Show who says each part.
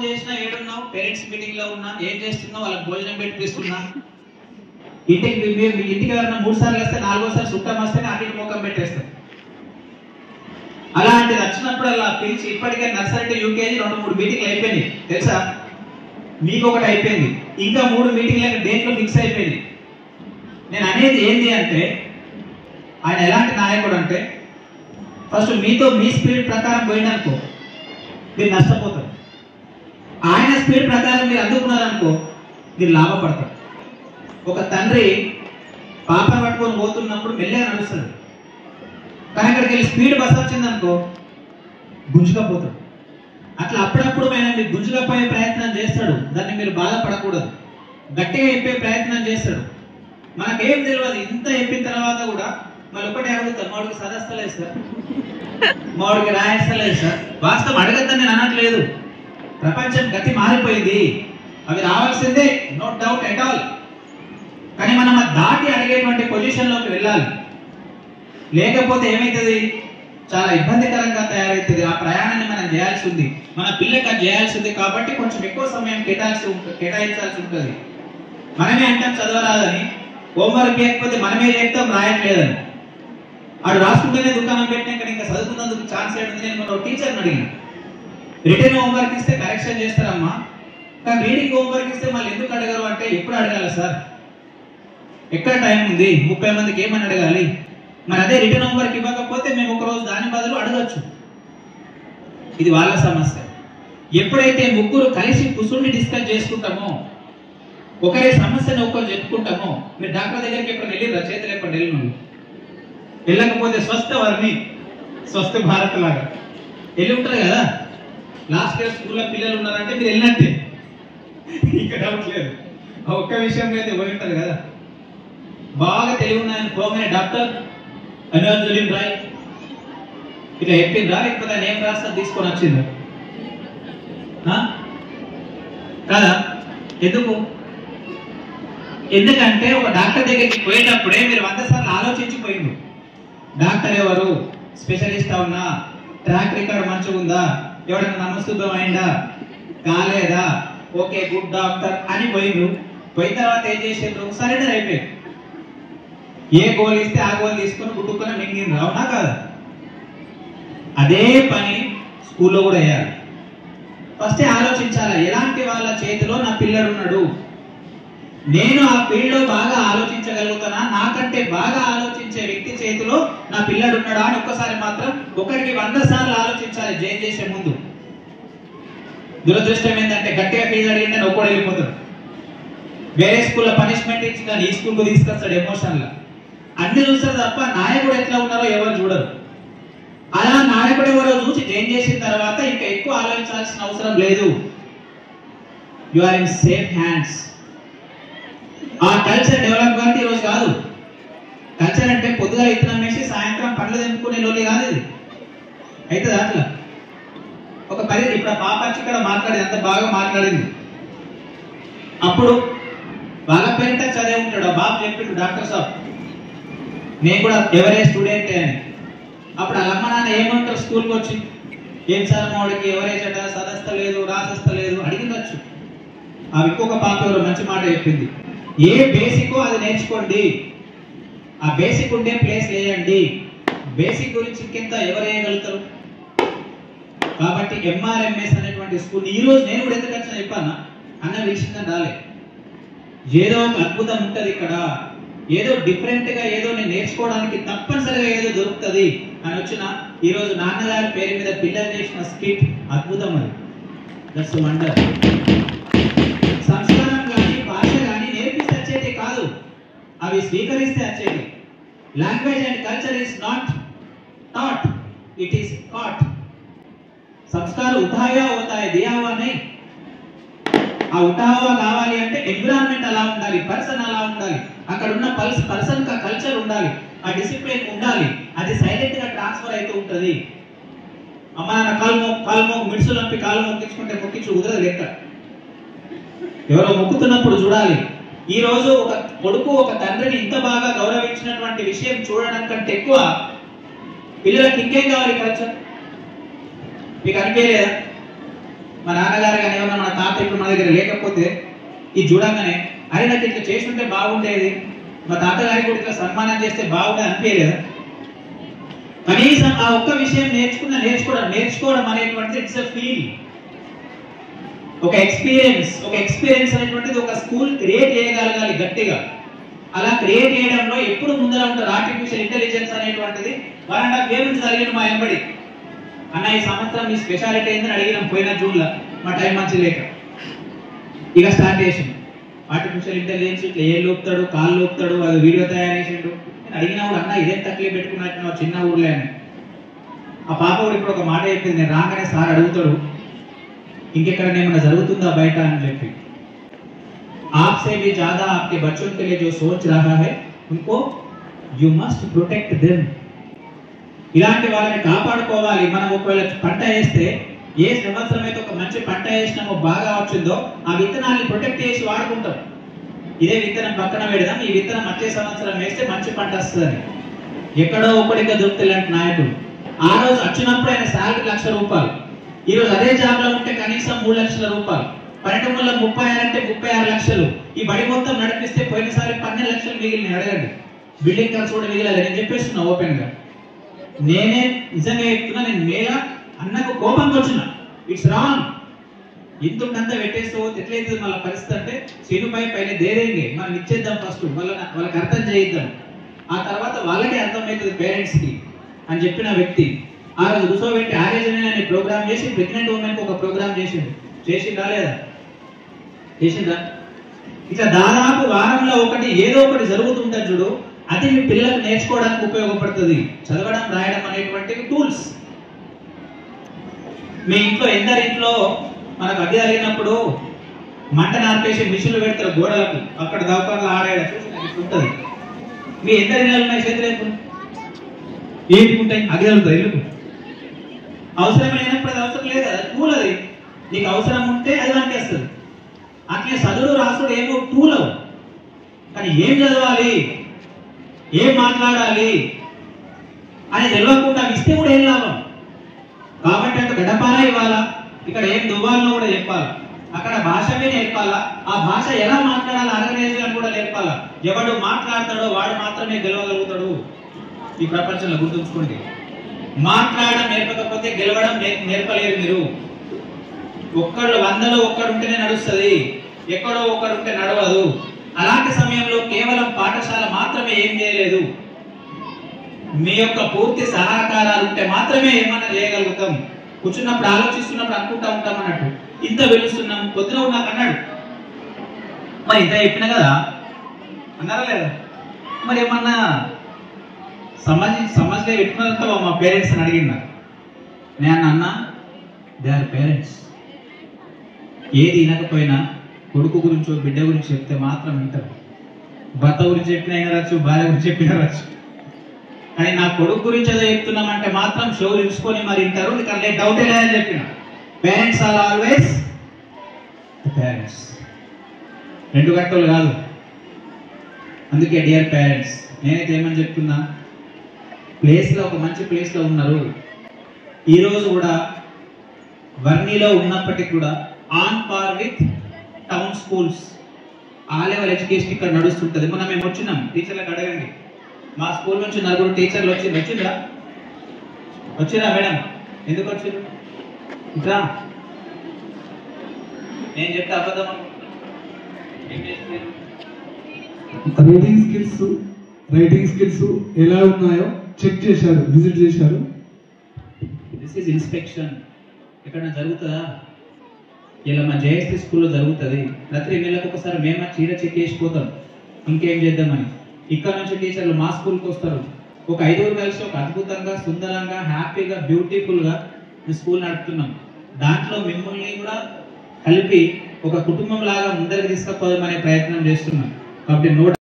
Speaker 1: చేసినా ఏడున్నావు parents meeting లో ఉన్నా ఏం చేస్తున్నావు వాళ్ళకి భోజనం పెట్టిస్తున్నా ఇంటికి మీ- మీ- మీ ఇంటికి ఎవరైనా మూడు సార్లు వస్తే నాలుగోసారి చుట్టం వస్తే అటు ముఖం పెట్టేస్తాం అలాంటిది వచ్చినప్పుడల్లా పిలిచి ఇప్పటికే నర్సరీ యూకేజీ రెండు మూడు మీటింగ్లు అయిపోయినాయి తెలుసా మీకు ఒకటి అయిపోయింది ఇంకా మూడు మీటింగ్లకు డేట్లు ఫిక్స్ అయిపోయింది నేను అనేది ఏంటి అంటే ఆయన ఎలాంటి నాయకుడు అంటే ఫస్ట్ మీతో మీ స్పీడ్ ప్రకారం పోయిననుకో మీరు నష్టపోతారు ఆయన స్పీడ్ ప్రకారం మీరు అందుకున్నారనుకో మీరు లాభపడతారు ఒక తండ్రి పాపను పట్టుకొని పోతున్నప్పుడు మెల్లగా నడుస్తాడు కానీ అక్కడికి వెళ్ళి స్పీడ్ బస్ వచ్చిందనుకో గుంజుకపోతాడు అట్లా అప్పుడప్పుడు ఆయన మీరు గుంజుకపోయే ప్రయత్నం చేస్తాడు దాన్ని మీరు బాధపడకూడదు గట్టిగా చెప్పే ప్రయత్నం చేస్తాడు మనకేం తెలియదు ఇంత చెప్పిన తర్వాత కూడా మళ్ళీ ఒకటే అడుగుతాం మాడికి సదస్తలేదు సార్ మాడికి రాయస్తలేదు సార్ వాస్తవం అడగద్దని నేను అనట్లేదు ప్రపంచం గతి మారిపోయింది అవి రావాల్సిందే నో డౌట్ ఎట్ ఆల్ కానీ మనం అది దాటి అడిగేటువంటి పొజిషన్లోకి వెళ్ళాలి లేకపోతే ఏమవుతుంది చాలా ఇబ్బందికరంగా తయారవుతుంది ఆ ప్రయాణాన్ని మనం చేయాల్సి ఉంది మన పిల్లకి అది చేయాల్సి ఉంది కాబట్టి కొంచెం ఎక్కువ సమయం కేటాల్సి ఉంటుంది కేటాయించాల్సి ఉంటుంది మనమే అంటాం చదవరాదని హోంవర్క్ చేయకపోతే మనమే చెప్తాం రాయట్లేదని ఆడు రాసుకుంటేనే దుకాణం పెట్టినాక ఇంకా చదువుకున్నందుకు ఛాన్స్ ఏడుంది నేను మన టీచర్ని అడిగిన రిటర్న్ హోంవర్క్ ఇస్తే కరెక్షన్ చేస్తారమ్మా కానీ రీడింగ్ హోంవర్క్ ఇస్తే మళ్ళీ ఎందుకు అడగరు అంటే ఎప్పుడు అడగాలి సార్ ఎక్కడ టైం ఉంది ముప్పై మందికి ఏమని అడగాలి మరి అదే రిటర్న్ హోంవర్క్ ఇవ్వకపోతే మేము ఒక రోజు దాని బదులు అడగచ్చు ఇది వాళ్ళ సమస్య ఎప్పుడైతే ముగ్గురు కలిసి కూర్చుని డిస్కస్ చేసుకుంటామో ఒకరే సమస్యను ఒకరు చెప్పుకుంటామో మీరు డాక్టర్ దగ్గరికి ఎప్పుడు వెళ్ళిరా చేతులు ఎప్పుడు వెళ్ళిన వెళ్ళకపోతే స్వస్థ వర్ణి స్వస్థ భారత్ లాగా వెళ్ళి ఉంటారు కదా లాస్ట్ ఇయర్ స్కూల్లో పిల్లలు ఉన్నారంటే మీరు వెళ్ళినట్టే ఇంకా డౌట్ లేదు ఆ ఒక్క విషయంలో అయితే పోయి ఉంటారు కదా బాగా తెలివి ఉన్నాయని పోగానే డాక్టర్ అనుజులిన్ రాయ్ ఇట్లా చెప్పిండ్రా లేకపోతే ఆయన ఏం రాస్తా తీసుకొని వచ్చిందా ఆ? కాదా ఎందుకు ఎందుకంటే ఒక డాక్టర్ దగ్గరికి పోయేటప్పుడే మీరు వంద సార్లు ఆలోచించిపోయింది డాక్టర్ ఎవరు స్పెషలిస్ట్ ఉన్నా ట్రాక్ రికార్డ్ మంచిగా ఉందా ఎవడైనా నమస్తుభం అయిందా కాలేదా ఓకే గుడ్ డాక్టర్ అని పోయిండ్రు పోయిన తర్వాత ఏం చేసిండ్రు సరెండర్ అయిపోయింది ఏ గోల్ ఇస్తే ఆ గోల్ తీసుకొని గుట్టుకొని మింగిండ్రు అవునా కాదా అదే పని స్కూల్లో కూడా వేయాలి ఫస్ట్ ఆలోచించాలి ఎలాంటి వాళ్ళ చేతిలో నా పిల్లడు ఉన్నాడు నేను ఆ ఫీల్డ్ లో బాగా ఆలోచించగలుగుతానా నాకంటే బాగా ఆలోచించే వ్యక్తి చేతిలో నా పిల్లడు ఉన్నాడా అని ఒక్కసారి మాత్రం ఒకరికి వంద సార్లు ఆలోచించాలి జైన్ చేసే ముందు దురదృష్టం ఏంటంటే గట్టిగా ఫీజు అడిగిందని ఒక్కడు వెళ్ళిపోతాడు వేరే స్కూల్లో పనిష్మెంట్ ఇచ్చి దాన్ని ఈ స్కూల్కు తీసుకొస్తాడు ఎమోషన్ లా అన్ని చూస్తారు తప్ప నాయకుడు ఎట్లా ఉన్నారో ఎవరు చూడరు అలా నాయకుడు ఎవరో చూసి జైన్ చేసిన తర్వాత ఇంకా ఎక్కువ ఆలోచించాల్సిన అవసరం లేదు you are in safe hands ఆ కల్చర్ డెవలప్ కాబట్టి ఈరోజు కాదు కల్చర్ అంటే పొద్దుగా ఇత్తనం వేసి సాయంత్రం పండ్లు తెంపుకునే లోలి కాదు ఇది అయితే అట్లా ఒక పది ఇప్పుడు ఆ పాప వచ్చి ఇక్కడ మాట్లాడి అంత బాగా మాట్లాడింది అప్పుడు వాళ్ళ పేరిట చదివి ఉంటాడు ఆ బాబు చెప్పిండు డాక్టర్ సాబ్ నేను కూడా ఎవరే స్టూడెంట్ అని అప్పుడు వాళ్ళ అమ్మ నాన్న ఏమంటారు స్కూల్కి వచ్చి ఏం సార్ మావాడికి ఎవరే చెడ్డ సదస్త లేదు రాసస్త లేదు అడిగిందచ్చు ఆ ఇంకొక పాప ఎవరో మంచి మాట చెప్పింది ఏ బేసికో అది నేర్చుకోండి ఆ బేసిక్ ఉండే ప్లేస్ వేయండి బేసిక్ గురించి ఇంకెంత ఎవరు వేయగలుగుతారు కాబట్టి ఎంఆర్ఎంఎస్ అనేటువంటి స్కూల్ ఈ రోజు నేను కూడా ఎందుకు వచ్చిన చెప్పానా అన్న విషయం రాలే ఏదో ఒక అద్భుతం ఉంటది ఇక్కడ ఏదో డిఫరెంట్ గా ఏదో నేను నేర్చుకోవడానికి తప్పనిసరిగా ఏదో దొరుకుతది అని వచ్చిన ఈ రోజు నాన్నగారి పేరు మీద పిల్లలు చేసిన స్కిట్ అద్భుతం అది దట్స్ వండర్ సంస్కారం కానీ భాష కానీ నేర్పిస్తే వచ్చేది కాదు అవి స్వీకరిస్తే వచ్చేది language and culture is not taught it is caught సంస్కారం ఉఠాయా అవుతాయి దియా హువా नहीं ఆ ఉటావా కావాలి అంటే ఎన్విరాన్మెంట్ అలా ఉండాలి పర్సన్ అలా ఉండాలి అక్కడ ఉన్న పల్స్ పర్సన్ కా కల్చర్ ఉండాలి ఆ డిసిప్లిన్ ఉండాలి అది సైలెంట్ గా ట్రాన్స్ఫర్ అవుతూ ఉంటది అమ్మ నాన్న కాలు మో కాలు మో మిడుసులు నంపి కాలు మొక్కించుకుంటే మొక్కించు కుదరదు లెక్క ఎవరో మొక్కుతున్నప్పుడు చూడాలి ఈ రోజు ఒక కొడుకు ఒక తండ్రిని ఇంత బాగా గౌరవించినటువంటి విషయం చూడడం కంటే ఎక్కువ పిల్లలకి ఇంకేం కావాలి కల్చర్ మీకు అనిపించలేదా మా నాన్నగారు కానీ ఏమన్నా తాత ఇప్పుడు మన దగ్గర లేకపోతే ఇది చూడంగానే అరే నాకు ఇట్లా చేసి ఉంటే బాగుండేది మా తాతగారికి కూడా ఇట్లా సన్మానం చేస్తే బాగుండేది అనిపించలేదా కనీసం ఆ ఒక్క విషయం నేర్చుకున్న నేర్చుకోవడం నేర్చుకోవడం అనేటువంటిది ఇట్స్ అ ఫీల్ ఒక ఎక్స్పీరియన్స్ ఒక ఎక్స్పీరియన్స్ అనేటువంటిది ఒక స్కూల్ క్రియేట్ చేయగలగాలి గట్టిగా అలా క్రియేట్ చేయడంలో ఎప్పుడు ముందర ఉంటారు ఆర్టిఫిషియల్ ఇంటెలిజెన్స్ అనేటువంటిది వన్ అండ్ హాఫ్ ఇయర్ నుంచి జరిగిన మా ఎంబడి అన్న ఈ సంవత్సరం మీ స్పెషాలిటీ ఏందని అడిగినాం పోయిన జూన్లో మా టైం మంచి లేక ఇక స్టార్ట్ చేసింది ఆర్టిఫిషియల్ ఇంటెలిజెన్స్ ఇట్లా ఏ లోపుతాడు కాళ్ళు లోపుతాడు అది వీడియో తయారు చేసిండు నేను అడిగినా కూడా అన్న ఇదేం తక్కువ పెట్టుకున్నట్టు చిన్న ఊర్లే అని ఆ పాప కూడా ఇప్పుడు ఒక మాట చెప్పింది నేను రాగానే సార్ అడుగుతాడు ఇంకెక్కడ ఏమైనా జరుగుతుందా బయట అని చెప్పి आपसे भी ज्यादा आपके बच्चों के लिए जो सोच रहा है उनको यू मस्ट ప్రొటెక్ట్ దెమ్ ఇలాంటి వాళ్ళని కాపాడుకోవాలి మనం ఒకవేళ పంట వేస్తే ఏ సంవత్సరం అయితే ఒక మంచి పంట వేసినామో బాగా వచ్చిందో ఆ విత్తనాన్ని ప్రొటెక్ట్ చేసి వాడుకుంటాం ఇదే విత్తనం పక్కన పెడదాం ఈ విత్తనం వచ్చే సంవత్సరం వేస్తే మంచి పంట వస్తుందని ఎక్కడో ఒకటిగా దొరుకుతాయి ఇలాంటి నాయకుడు ఆ రోజు వచ్చినప్పుడు ఆయన శాలరీ లక్ష రూపాయలు ఈ రోజు అదే జాబ్ లో ఉంటే కనీసం మూడు లక్షల రూపాయలు పన్నెండు ముప్పై ఆరు అంటే ముప్పై ఆరు లక్షలు ఈ బడి మొత్తం నడిపిస్తే పోయినసారి పన్నెండు లక్షలు మిగిలిన అడగండి బిల్డింగ్ ఖర్చు కూడా మిగిలేదు నేను చెప్పేస్తున్నా ఓపెన్ గా నేనే నిజంగా చెప్తున్నా నేను మేళ అన్నకు కోపంకి వచ్చిన ఇట్స్ రాంగ్ ఇంత పెట్టేస్తూ ఎట్లయితుంది మళ్ళీ పరిస్థితి అంటే శనిపై పైన దేరేంగే మనం ఇచ్చేద్దాం ఫస్ట్ వాళ్ళ వాళ్ళకి అర్థం చేయిద్దాం ఆ తర్వాత వాళ్ళకే అర్థమవుతుంది పేరెంట్స్ కి అని చెప్పిన వ్యక్తి ఆ రోజు కూర్చోబెట్టి ఆర్యజన అనే ప్రోగ్రామ్ చేసి ప్రెగ్నెంట్ ఉమెన్ కి ఒక ప్రోగ్రామ్ చేసిండు చేసిందా లేదా చేసిందా ఇట్లా దాదాపు వారంలో ఒకటి ఏదో ఒకటి జరుగుతుంటుంది చూడు అది మీ పిల్లలకు నేర్చుకోవడానికి ఉపయోగపడుతుంది చదవడం రాయడం అనేటువంటి టూల్స్ మీ ఇంట్లో ఎందరి ఇంట్లో మనకు అద్దె జరిగినప్పుడు మంట నార్పేసి మిషన్లు పెడతారు గోడలకు అక్కడ దవకాలు ఆడాడ చూసి నాకు ఇట్లా ఉంటుంది మీ ఎందరి ఇళ్ళు ఉన్నాయి చేతులు ఎత్తు. ఏంటి ఉంటాయి అది కలుగుతుంది ఇల్లు అవసరం లేనప్పుడు అది అవసరం లేదు అది టూల్ అది నీకు అవసరం ఉంటే అది వంటేస్తుంది అట్లే చదువు రాసుడు ఏమో టూల్ అవు కానీ ఏం చదవాలి ఏం మాట్లాడాలి అని తెలియకుండా ఇస్తే కూడా ఏం లాభం కాబట్టి అక్కడ గడపాలా ఇవ్వాలా ఇక్కడ ఏం దువ్వాలనో కూడా చెప్పాలా అక్కడ భాషమే నేర్పాలా ఆ భాష ఎలా మాట్లాడాలి ఆర్గనైజేషన్ కూడా నేర్పాలా ఎవడు మాట్లాడతాడో వాడు మాత్రమే గెలవగలుగుతాడు ఈ ప్రపంచంలో గుర్తుంచుకోండి మాట్లాడడం నేర్పకపోతే గెలవడం నే- నేర్పలేరు మీరు ఒక్కళ్ళు వందలో ఒక్కడు ఉంటేనే నడుస్తుంది ఎక్కడో ఒక్కడు ఉంటే నడవదు అలాంటి సమయంలో కేవలం పాఠశాల మాత్రమే ఏం చేయలేదు మీ యొక్క పూర్తి సహకారాలు ఉంటే మాత్రమే ఏమన్నా చేయగలుగుతాం కూర్చున్నప్పుడు ఆలోచిస్తున్నప్పుడు అనుకుంటా ఉంటాం అన్నట్టు ఇంత వెలుస్తున్నాం పొద్దున కూడా నాకు అన్నాడు మరి ఇంత చెప్పిన కదా అన్నారా లేదా మరి ఏమన్నా సమజ్ సమజ్లో పెట్టుకున్నంత మా పేరెంట్స్ అని అడిగిన నేను అన్నా దే ఆర్ పేరెంట్స్ ఏది వినకపోయినా కొడుకు గురించో బిడ్డ గురించి చెప్తే మాత్రం వింటారు భర్త గురించి చెప్పినా వినరచ్చు భార్య గురించి చెప్పిన వినరచ్చు కానీ నా కొడుకు గురించి ఏదో చెప్తున్నామంటే మాత్రం షో ఇచ్చుకొని మరి వింటారు ఇక్కడ నేను డౌటే లేదని చెప్పిన పేరెంట్స్ ఆర్ ఆల్వేస్ పేరెంట్స్ రెండు గంటలు కాదు అందుకే డియర్ పేరెంట్స్ నేనైతే ఏమని చెప్తున్నా ప్లేస్లో ఒక మంచి ప్లేస్లో ఉన్నారు ఈరోజు కూడా వర్ణిలో ఉన్నప్పటికీ కూడా on par with town schools ఆ లెవెల్ ఎడ్యుకేషన్ ఇక్కడ నడుస్తుంటుంది మొన్న మేము వచ్చినాం టీచర్లకు అడగండి మా స్కూల్ నుంచి నలుగురు టీచర్లు వచ్చి వచ్చిందా వచ్చిరా మేడం ఎందుకు వచ్చిండ్రు ఇట్లా నేను చెప్తే అబద్ధం అనుకుంటున్నా. ఏం చేస్తున్నారు
Speaker 2: రీడింగ్ స్కిల్స్ రైటింగ్ స్కిల్స్ ఎలా ఉన్నాయో చెక్ చేశారు విజిట్ చేశారు
Speaker 1: దిస్ ఈజ్ ఇన్స్పెక్షన్ ఎక్కడైనా జరుగుతుందా ఇలా మా జేఎస్టీ స్కూల్లో జరుగుతుంది ప్రతి నెలకు ఒకసారి మేము ఆ చీర చెక్ చేసిపోతాం ఇంకేం చేద్దామని ఇక్కడ నుంచి టీచర్లు మా స్కూల్కి వస్తారు ఒక ఐదుగురు కలిసి ఒక అద్భుతంగా సుందరంగా హ్యాపీగా బ్యూటిఫుల్గా మేము స్కూల్ నడుపుతున్నాం దాంట్లో మిమ్మల్ని కూడా కలిపి ఒక కుటుంబం లాగా ముందరికి తీసుకుపోదామనే ప్రయత్నం చేస్తున్నాం కాబట్టి నో